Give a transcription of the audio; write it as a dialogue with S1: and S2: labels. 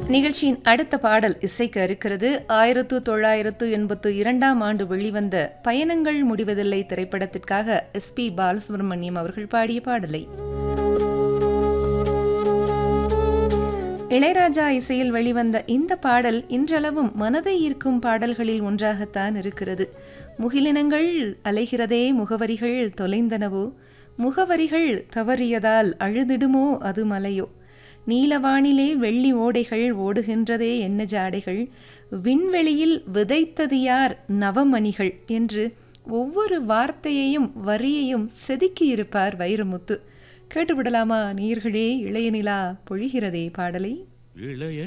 S1: நிகழ்ச்சியின் அடுத்த பாடல் இசைக்க இருக்கிறது ஆயிரத்து தொள்ளாயிரத்து எண்பத்து இரண்டாம் ஆண்டு வெளிவந்த பயணங்கள் முடிவதில்லை திரைப்படத்திற்காக எஸ் பி பாலசுப்ரமணியம் அவர்கள் பாடிய பாடலை இளையராஜா இசையில் வெளிவந்த இந்த பாடல் இன்றளவும் மனதை ஈர்க்கும் பாடல்களில் ஒன்றாகத்தான் இருக்கிறது முகிலினங்கள் அலைகிறதே முகவரிகள் தொலைந்தனவோ முகவரிகள் தவறியதால் அழுதிடுமோ அது மலையோ நீலவானிலே வெள்ளி ஓடைகள் ஓடுகின்றதே என்ன ஜாடைகள் விண்வெளியில் விதைத்தது யார் நவமணிகள் என்று ஒவ்வொரு வார்த்தையையும் வரியையும் செதுக்கியிருப்பார் வைரமுத்து கேட்டுவிடலாமா நீர்களே இளைய நிலா பொழிகிறதே பாடலை
S2: இளைய